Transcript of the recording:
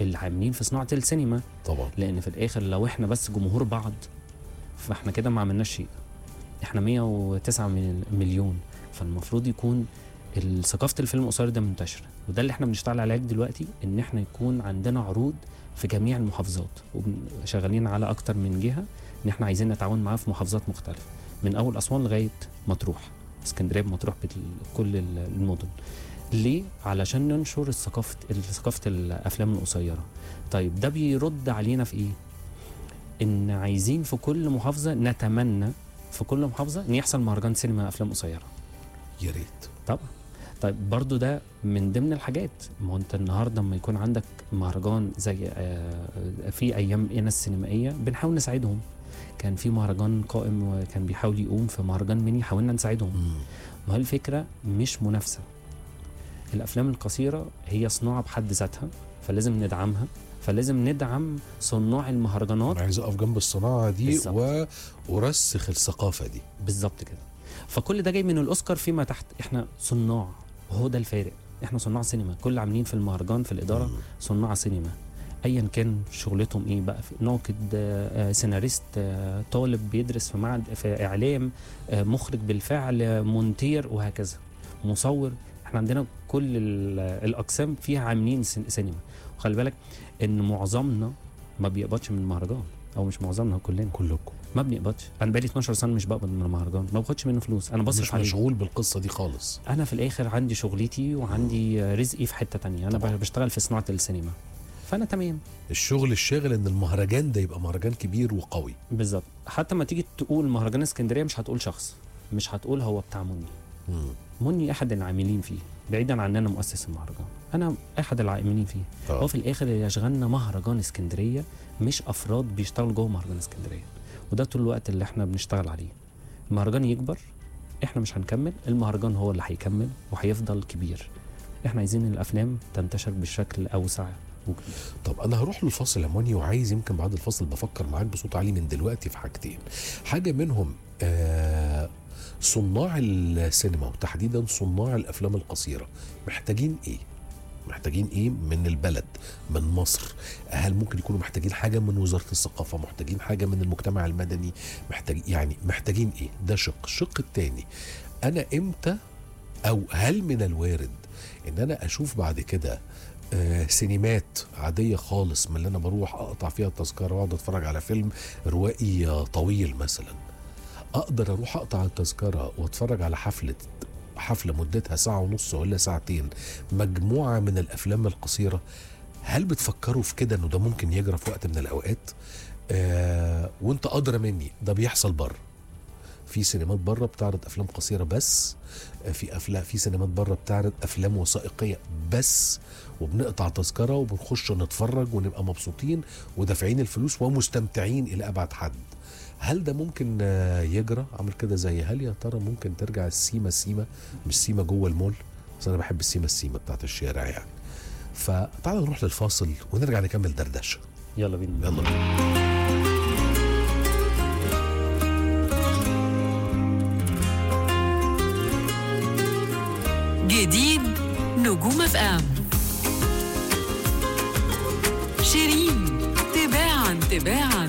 العاملين في صناعه السينما طبعا لان في الاخر لو احنا بس جمهور بعض فاحنا كده ما عملناش شيء احنا 109 مل- مليون فالمفروض يكون ال- ثقافه الفيلم القصير ده منتشره وده اللي احنا بنشتغل عليه دلوقتي ان احنا يكون عندنا عروض في جميع المحافظات وشغالين على اكتر من جهه ان احنا عايزين نتعاون معاه في محافظات مختلفه من اول اسوان لغايه مطروح اسكندريه مطروح بكل ال- المدن ليه علشان ننشر الثقافه ثقافه الافلام القصيره طيب ده بيرد علينا في ايه ان عايزين في كل محافظه نتمنى في كل محافظه ان يحصل مهرجان سينما افلام قصيره يا ريت طبعا طيب برضو ده من ضمن الحاجات ما هو انت النهارده لما يكون عندك مهرجان زي آه، في ايام انا السينمائيه بنحاول نساعدهم كان في مهرجان قائم وكان بيحاول يقوم في مهرجان مني حاولنا نساعدهم مم. ما هو الفكره مش منافسه الافلام القصيره هي صناعه بحد ذاتها فلازم ندعمها فلازم ندعم صناع المهرجانات انا عايز اقف جنب الصناعه دي بالظبط. وارسخ الثقافه دي بالظبط كده فكل ده جاي من الاوسكار فيما تحت احنا صناع وهو ده الفارق احنا صناع سينما كل عاملين في المهرجان في الاداره مم. صناع سينما ايا كان شغلتهم ايه بقى في ناقد آه، آه، سيناريست آه، طالب بيدرس في معهد في اعلام آه، مخرج بالفعل آه، مونتير وهكذا مصور احنا عندنا كل ال- الاقسام فيها عاملين سين- سينما وخلي بالك ان معظمنا ما بيقبضش من المهرجان او مش معظمنا كلنا كلكم ما بنقبضش انا بقالي 12 سنه مش بقبض من المهرجان ما باخدش منه فلوس انا مش بصرف عليه مشغول بالقصه دي خالص انا في الاخر عندي شغلتي وعندي رزقي في حته تانية انا طبعا. بشتغل في صناعه السينما فانا تمام الشغل الشاغل ان المهرجان ده يبقى مهرجان كبير وقوي بالظبط حتى ما تيجي تقول مهرجان اسكندريه مش هتقول شخص مش هتقول هو بتاع مني مم. مني احد العاملين فيه بعيدا عن ان انا مؤسس المهرجان انا احد العاملين فيه آه. هو في الاخر اللي يشغلنا مهرجان اسكندريه مش افراد بيشتغلوا جوه مهرجان اسكندريه وده طول الوقت اللي احنا بنشتغل عليه المهرجان يكبر احنا مش هنكمل المهرجان هو اللي هيكمل وهيفضل كبير احنا عايزين الافلام تنتشر بشكل اوسع وكبير طب انا هروح للفاصل يا موني وعايز يمكن بعد الفاصل بفكر معاك بصوت عالي من دلوقتي في حاجتين حاجه منهم آه صناع السينما وتحديدا صناع الافلام القصيره محتاجين ايه محتاجين ايه من البلد من مصر هل ممكن يكونوا محتاجين حاجه من وزاره الثقافه محتاجين حاجه من المجتمع المدني محتاج يعني محتاجين ايه ده شق الشق الثاني انا امتى او هل من الوارد ان انا اشوف بعد كده آه، سينمات عادية خالص من اللي أنا بروح أقطع فيها التذكرة وأقعد أتفرج على فيلم روائي آه، طويل مثلا أقدر أروح أقطع التذكرة وأتفرج على حفلة حفلة مدتها ساعة ونص ولا ساعتين مجموعة من الأفلام القصيرة هل بتفكروا في كده إنه ده ممكن يجرى في وقت من الأوقات؟ آه وأنت أدرى مني ده بيحصل بره في سينمات بره بتعرض افلام قصيره بس في افلام في سينمات بره بتعرض افلام وثائقيه بس وبنقطع تذكره وبنخش نتفرج ونبقى مبسوطين ودافعين الفلوس ومستمتعين الى ابعد حد هل ده ممكن آه، يجرى عامل كده زي هل يا ترى ممكن ترجع السيما سيما مش سيما جوه المول بس انا بحب السيما السيما بتاعت الشارع يعني فتعالوا نروح للفاصل ونرجع نكمل دردشه يلا بينا يلا بينا جديد نجوم اف ام شيرين تباعا تباعا